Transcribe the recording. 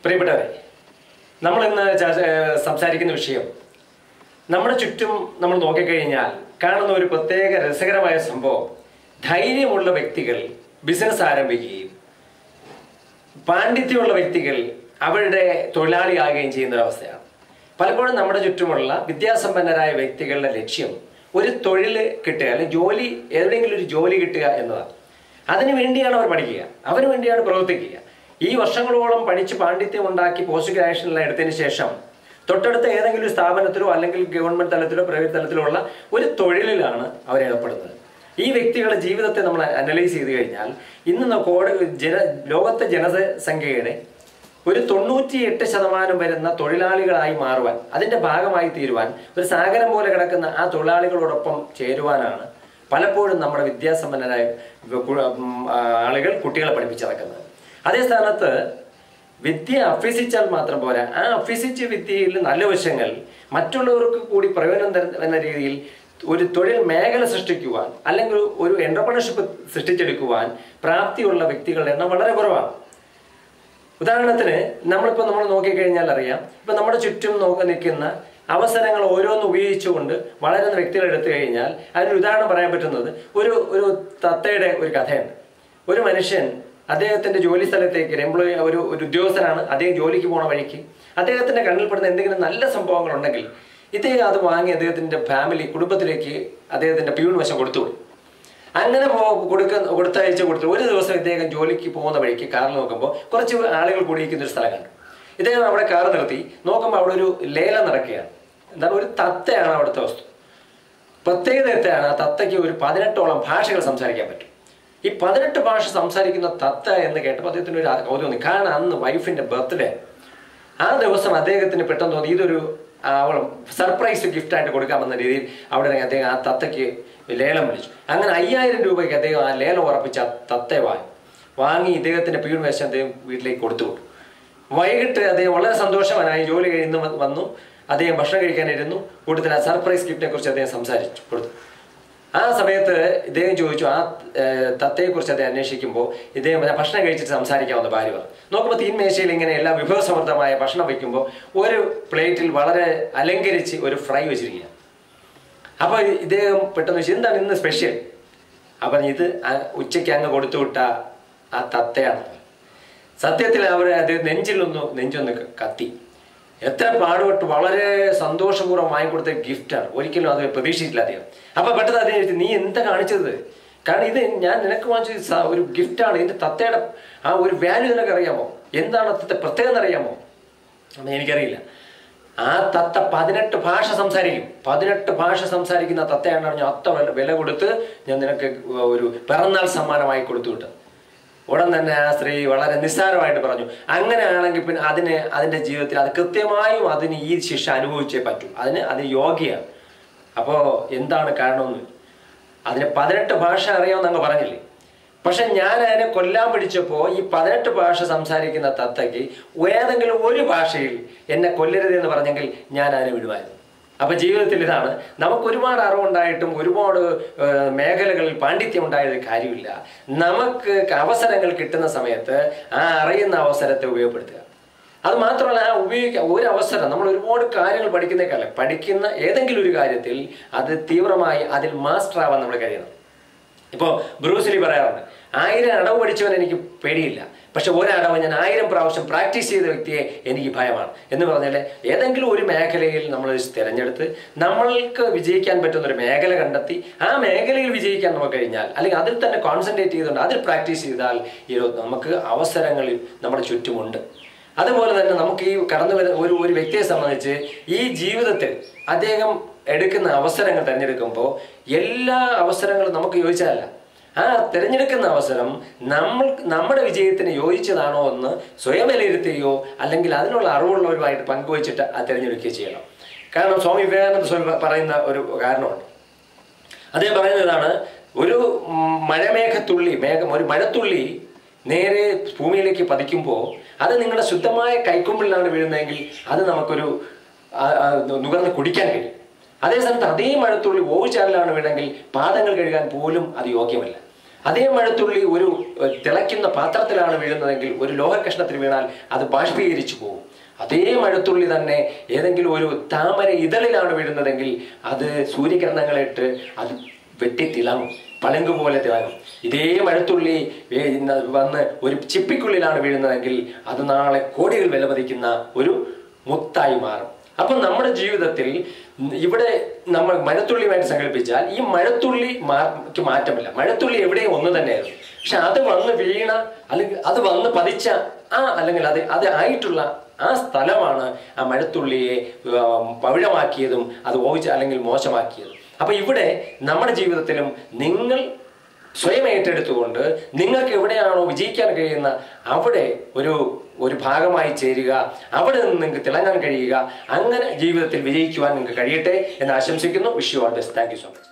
പ്രിയപ്പെട്ടവരെ നമ്മൾ ഇന്ന് ചർച്ച- ഏഹ് സംസാരിക്കുന്ന വിഷയം നമ്മുടെ ചുറ്റും നമ്മൾ നോക്കിക്കഴിഞ്ഞാൽ കാണുന്ന ഒരു പ്രത്യേക രസകരമായ സംഭവം ധൈര്യമുള്ള വ്യക്തികൾ ബിസിനസ് ആരംഭിക്കുകയും പാണ്ഡിത്യമുള്ള വ്യക്തികൾ അവരുടെ തൊഴിലാളിയാകുകയും ചെയ്യുന്ന ഒരു അവസ്ഥയാണ് പലപ്പോഴും നമ്മുടെ ചുറ്റുമുള്ള വിദ്യാസമ്പന്നരായ വ്യക്തികളുടെ ലക്ഷ്യം ഒരു തൊഴിൽ കിട്ടുക അല്ലെങ്കിൽ ജോലി എവിടെയെങ്കിലും ഒരു ജോലി കിട്ടുക എന്നതാണ് അതിനു വേണ്ടിയാണ് അവർ പഠിക്കുക അവന് വേണ്ടിയാണ് പ്രവർത്തിക്കുക ഈ വർഷങ്ങളോളം പഠിച്ച് പാണ്ഡിത്യം ഉണ്ടാക്കി പോസ്റ്റ് ഗ്രാജുവേഷനെല്ലാം എടുത്തതിന് ശേഷം തൊട്ടടുത്ത ഏതെങ്കിലും ഒരു സ്ഥാപനത്തിലോ അല്ലെങ്കിൽ ഗവൺമെന്റ് തലത്തിലോ പ്രൈവറ്റ് തലത്തിലോ ഉള്ള ഒരു തൊഴിലിലാണ് അവർ ഏർപ്പെടുന്നത് ഈ വ്യക്തികളുടെ ജീവിതത്തെ നമ്മൾ അനലൈസ് ചെയ്ത് കഴിഞ്ഞാൽ ഇന്ന് ന- കോടി ജന ലോകത്തെ ജനസംഖ്യയുടെ ഒരു തൊണ്ണൂറ്റി എട്ട് ശതമാനം വരുന്ന തൊഴിലാളികളായി മാറുവാൻ അതിന്റെ ഭാഗമായി തീരുവാൻ ഒരു സാഗരം പോലെ കിടക്കുന്ന ആ തൊഴിലാളികളോടൊപ്പം ചേരുവാനാണ് പലപ്പോഴും നമ്മുടെ വിദ്യാസമ്പന്നരായ കു- ഉം, ആ, ആളുകൾ കുട്ടികളെ പഠിപ്പിച്ചിറക്കുന്നത് അതേ സ്ഥാനത്ത് വിദ്യ അഭ്യസിച്ചാൽ മാത്രം പോരാ ആ അഭ്യസിച്ച വിദ്യയിൽ നല്ല വശങ്ങൾ മറ്റുള്ളവർക്ക് കൂടി പ്രയോജനം തരുന്ന എന്ന രീതിയിൽ ഒരു തൊഴിൽ മേഖല സൃഷ്ടിക്കുവാൻ അല്ലെങ്കിൽ ഒരു എന്റർപ്രണർഷിപ്പ് സൃഷ്ടിച്ചെടുക്കുവാൻ പ്രാപ്തിയുള്ള വ്യക്തികളുടെ എണ്ണം വളരെ കുറവാണ് ഉദാഹരണത്തിന് നമ്മളിപ്പോൾ നമ്മൾ നോക്കിക്കഴിഞ്ഞാൽ അറിയാം ഇപ്പം നമ്മുടെ ചുറ്റും നോക്കി നിൽക്കുന്ന അവസരങ്ങൾ ഓരോന്ന് ഉപയോഗിച്ചുകൊണ്ട് വളരുന്ന വ്യക്തികൾ എടുത്തു കഴിഞ്ഞാൽ അതിനൊരു ഉദാഹരണം പറയാൻ പറ്റുന്നത് ഒരു ഒരു തത്തയുടെ ഒരു കഥയുണ്ട് ഒരു മനുഷ്യൻ അദ്ദേഹത്തിന്റെ ജോലി സ്ഥലത്തേക്ക് ഒരു എംപ്ലോയി ഒരു ഒരു ഉദ്യോഗസ്ഥനാണ് അദ്ദേഹം ജോലിക്ക് പോണ വഴിക്ക് അദ്ദേഹത്തിന്റെ കണ്ണിൽപ്പെടുന്ന എന്തെങ്കിലും നല്ല സംഭവങ്ങൾ ഉണ്ടെങ്കിൽ ഇദ്ദേഹം അത് വാങ്ങി അദ്ദേഹത്തിന്റെ ഫാമിലി കുടുംബത്തിലേക്ക് അദ്ദേഹത്തിന്റെ പ്യൂൺ വശം കൊടുത്തുവിടും അങ്ങനെ പോ- കൊടുക്ക കൊടുത്തയച്ച് കൊടുത്തു ഒരു ദിവസം ഇദ്ദേഹം ജോലിക്ക് പോകുന്ന വഴിക്ക് കാറിൽ നോക്കുമ്പോൾ കുറച്ച് ആളുകൾ കൂടിയിരിക്കുന്ന ഒരു സ്ഥലം കണ്ടു ഇദ്ദേഹം അവിടെ കാർ നിർത്തി നോക്കുമ്പോൾ അവിടെ ഒരു ലേലം നടക്കുകയാണ് എന്താണ് ഒരു തത്തയാണ് അവിടുത്തെ വസ്തു പ്രത്യേകത എത്രയാണ് ആ തത്തയ്ക്ക് ഒരു പതിനെട്ടോളം ഭാഷകൾ സംസാരിക്കാൻ പറ്റും ഈ പതിനെട്ട് ഭാഷ സംസാരിക്കുന്ന തത്ത എന്ന് കേട്ടപ്പോൾ അദ്ദേഹത്തിന് ഒരു കൗതുകം തോന്നി കാരണം അന്ന് വൈഫിന്റെ ബർത്ത്ഡേ ആ ദിവസം അദ്ദേഹത്തിന് പെട്ടെന്ന് തോന്നി ഇതൊരു അവൾ സർപ്രൈസ് ഗിഫ്റ്റ് ആയിട്ട് കൊടുക്കാമെന്ന രീതിയിൽ അവിടെ ഇറങ്ങി അദ്ദേഹം ആ തത്തയ്ക്ക് ലേലം വിളിച്ചു അങ്ങനെ അയ്യായിരം രൂപയ്ക്ക് അദ്ദേഹം ആ ലേലം ഉറപ്പിച്ച ആ തത്തയെ വാങ്ങി വാങ്ങി ഇദ്ദേഹത്തിന്റെ പീൺ വേഷം അദ്ദേഹം വീട്ടിലേക്ക് കൊടുത്തു വിട്ടു വൈകിട്ട് അദ്ദേഹം വളരെ സന്തോഷവാനായി ജോലി കഴിയുന്നു വ- വന്നു അദ്ദേഹം ഭക്ഷണം കഴിക്കാനിരുന്നു കൂട്ടത്തിൽ ആ സർപ്രൈസ് ഗിഫ്റ്റിനെ കുറിച്ച് അദ്ദേഹം സംസാരിച്ചു കൊടുത്തു ആ സമയത്ത് ഇദ്ദേഹം ചോദിച്ചു ആ തത്തയെ കുറിച്ച് അദ്ദേഹം അന്വേഷിക്കുമ്പോൾ ഇദ്ദേഹം പറഞ്ഞ ഭക്ഷണം കഴിച്ചിട്ട് സംസാരിക്കാമെന്ന് ഭാര്യ പറഞ്ഞു നോക്കുമ്പോൾ തീൻമേശയിൽ ഇങ്ങനെ എല്ലാ വിഭവസമൃദ്ധമായ ഭക്ഷണം വയ്ക്കുമ്പോൾ ഒരു പ്ലേറ്റിൽ വളരെ അലങ്കരിച്ച് ഒരു ഫ്രൈ വെച്ചിരിക്കുക അപ്പൊ ഇദ്ദേഹം പെട്ടെന്ന് ചോദിച്ചു എന്താണ് ഇന്ന് സ്പെഷ്യൽ അപ്പൊ ഇത് ആ- ഉച്ചയ്ക്ക് അങ്ങ് കൊടുത്തു വിട്ട ആ തത്തയാണ് സത്യത്തിൽ അവർ അത് നെഞ്ചിലൊന്ന് നെഞ്ചൊന്ന് ക- കത്തി എത്ര പാടുപെട്ട് വളരെ സന്തോഷപൂർവ്വം വാങ്ങിക്കൊടുത്ത ഗിഫ്റ്റാണ് ഒരിക്കലും അത് പ്രതീക്ഷിച്ചില്ല അദ്ദേഹം അപ്പൊ പെട്ടെന്ന് അദ്ദേഹം ചോദിച്ചു, നീ എന്താ കാണിച്ചത് കാരണം ഇത് ഞാൻ നിനക്ക് വാങ്ങിച്ച സ- ഒരു ഗിഫ്റ്റാണ് ഇതിന്റെ തത്തയുടെ ആ ഒരു വാല്യൂ നിനക്ക് അറിയാമോ എന്താണ് തത്ത പ്രത്യേകത അറിയാമോ അപ്പൊ എനിക്കറിയില്ല ആ തത്ത പതിനെട്ട് ഭാഷ സംസാരിക്കും പതിനെട്ട് ഭാഷ സംസാരിക്കുന്ന തത്തയാണ് ഞാൻ അത്ര വില- വില കൊടുത്ത് ഞാൻ നിനക്ക് ഒരു പിറന്നാൾ സമ്മാനമായി കൊടുത്തു വിട്ടത് ഉടൻ തന്നെ ആ സ്ത്രീ വളരെ നിസ്സാരമായിട്ട് പറഞ്ഞു അങ്ങനെയാണെങ്കിൽ പിന്നെ അതിന് അതിന്റെ ജീവിതത്തിൽ അത് കൃത്യമായും അതിന് ഈ ശിക്ഷ അനുഭവിച്ചേ പറ്റൂ അതിന് അത് യോഗ്യയാണ് അപ്പോ എന്താണ് കാരണമെന്ന് അതിന് പതിനെട്ട് ഭാഷ അറിയാമെന്ന് അങ്ങ് പറഞ്ഞില്ലേ പക്ഷെ ഞാൻ അതിനെ കൊല്ലാൻ പിടിച്ചപ്പോൾ ഈ പതിനെട്ട് ഭാഷ സംസാരിക്കുന്ന തത്തയ്ക്ക് ഏതെങ്കിലും ഒരു ഭാഷയിൽ എന്നെ കൊല്ലരുത് എന്ന് പറഞ്ഞെങ്കിൽ ഞാൻ അതിനെ വിടുമായിരുന്നു അപ്പൊ ജീവിതത്തിൽ ഇതാണ് നമുക്ക് ഒരുപാട് അറിവുണ്ടായിട്ടും ഒരുപാട് ഏഹ്, മേഖലകളിൽ പാണ്ഡിത്യം ഉണ്ടായത് കാര്യമില്ല നമുക്ക് അവസരങ്ങൾ കിട്ടുന്ന സമയത്ത് ആ അറിയുന്ന അവസരത്തെ ഉപയോഗപ്പെടുത്തുക അത് മാത്രമല്ല ആ ഉപയോഗിക്കുക ഒരു അവസരം നമ്മൾ ഒരുപാട് കാര്യങ്ങൾ പഠിക്കുന്നേക്കാളെ പഠിക്കുന്ന ഏതെങ്കിലും ഒരു കാര്യത്തിൽ അത് തീവ്രമായി അതിൽ മാസ്റ്റർ ആവാൻ നമ്മൾ കഴിയണം ഇപ്പോൾ ബ്രൂസിലി പറയാറുണ്ട് ആയിരം അടവ് പഠിച്ചവൻ എനിക്ക് പേടിയില്ല പക്ഷെ ഒരടവ് ഞാൻ ആയിരം പ്രാവശ്യം പ്രാക്ടീസ് ചെയ്ത വ്യക്തിയെ എനിക്ക് ഭയമാണ് എന്ന് പറഞ്ഞാൽ ഏതെങ്കിലും ഒരു മേഖലയിൽ നമ്മൾ തിരഞ്ഞെടുത്ത് നമ്മൾക്ക് വിജയിക്കാൻ പറ്റുന്ന ഒരു മേഖല കണ്ടെത്തി ആ മേഖലയിൽ വിജയിക്കാൻ നമുക്ക് കഴിഞ്ഞാൽ അല്ലെങ്കിൽ അതിൽ തന്നെ കോൺസെൻട്രേറ്റ് ചെയ്തുകൊണ്ട് അതിൽ പ്രാക്ടീസ് ചെയ്താൽ ഈ ഒരു- നമുക്ക് അവസരങ്ങളിൽ നമ്മുടെ ചുറ്റുമുണ്ട് അതുപോലെ തന്നെ നമുക്ക് ഈ കടന്നു വരുന്ന ഒരു ഒരു വ്യക്തിയെ സംബന്ധിച്ച് ഈ ജീവിതത്തിൽ അദ്ദേഹം എടുക്കുന്ന അവസരങ്ങൾ തിരഞ്ഞെടുക്കുമ്പോൾ എല്ലാ അവസരങ്ങളും നമുക്ക് യോജിച്ചതല്ല ആ തിരഞ്ഞെടുക്കുന്ന അവസരം നമ്മൾ നമ്മുടെ വിജയത്തിന് യോജിച്ചതാണോ എന്ന് സ്വയം വിലയിരുത്തുകയോ അല്ലെങ്കിൽ അതിനുള്ള അറിവുള്ളവരുമായിട്ട് പങ്കുവച്ചിട്ട് ആ തിരഞ്ഞെടുക്കുകയോ ചെയ്യണം കാരണം സ്വാമി വിവേകാനന്ദ സ്വാമി പറയുന്ന ഒരു കാരണമുണ്ട് അദ്ദേഹം പറയുന്നതാണ് ഒരു ഉം, മഴമേഘത്തുള്ളി മേഘം ഒരു മഴത്തുള്ളി നേരെ ഭൂമിയിലേക്ക് പതിക്കുമ്പോൾ അത് നിങ്ങളുടെ ശുദ്ധമായ കൈക്കൊമ്പിലാണ് വീഴുന്നതെങ്കിൽ അത് നമുക്കൊരു ആ, ആ, നുകർന്ന് കുടിക്കാൻ കഴിയും അതേ സമയത്ത് അതേ മഴത്തുള്ളി ഓവുചാലിലാണ് വീണെങ്കിൽ പാദങ്ങൾ കഴുകാൻ പോലും അത് യോഗ്യമല്ല അതേ മഴത്തുള്ളി ഒരു ഏഹ്, തിളയ്ക്കുന്ന പാത്രത്തിലാണ് വീഴുന്നതെങ്കിൽ ഒരു ലോഹക്കഷ്ണത്തിൽ വീണാൽ അത് ബാഷ്പീകരിച്ചു പോകും അതേ മഴത്തുള്ളി തന്നെ ഏതെങ്കിലും ഒരു താമര ഇതളിലാണ് വീഴുന്നതെങ്കിൽ അത് സൂര്യകിരണങ്ങളേറ്റ് അത് വെട്ടി തിളങ്ങും പളങ്ക് പോലെ തിളങ്ങും ഇതേ മഴത്തുള്ളി വേ- ഇന്ന് വന്ന് ഒരു ചിപ്പിക്കുള്ളിലാണ് വീഴുന്നതെങ്കിൽ അത് നാളെ കോടികൾ വിലമതിക്കുന്ന ഒരു മുത്തായി മാറും അപ്പം നമ്മുടെ ജീവിതത്തിൽ ഇവിടെ നമ്മൾ മഴത്തുള്ളിയുമായിട്ട് സങ്കല്പിച്ചാൽ ഈ മഴത്തുള്ളി മാർക്ക് മാറ്റമില്ല മഴത്തുള്ളി എവിടെയും ഒന്ന് തന്നെയായിരുന്നു പക്ഷെ അത് വന്ന് വീണ അല്ലെങ്കിൽ അത് വന്ന് പതിച്ച ആ അല്ലെങ്കിൽ അത് അത് ആയിട്ടുള്ള ആ സ്ഥലമാണ് ആ മഴത്തുള്ളിയെ ഉം, പവിഴമാക്കിയതും അത് ഓവിച്ച അല്ലെങ്കിൽ മോശമാക്കിയതും അപ്പൊ ഇവിടെ നമ്മുടെ ജീവിതത്തിലും നിങ്ങൾ സ്വയം ഏറ്റെടുത്തുകൊണ്ട് നിങ്ങൾക്ക് എവിടെയാണോ വിജയിക്കാൻ കഴിയുന്ന അവിടെ ഒരു ഒരു ഭാഗമായി ചേരുക അവിടെ നിന്ന് നിങ്ങൾക്ക് തിളങ്ങാൻ കഴിയുക അങ്ങനെ ജീവിതത്തിൽ വിജയിക്കുവാൻ നിങ്ങൾക്ക് കഴിയട്ടെ എന്ന് ആശംസിക്കുന്നു wish you all best thank you so much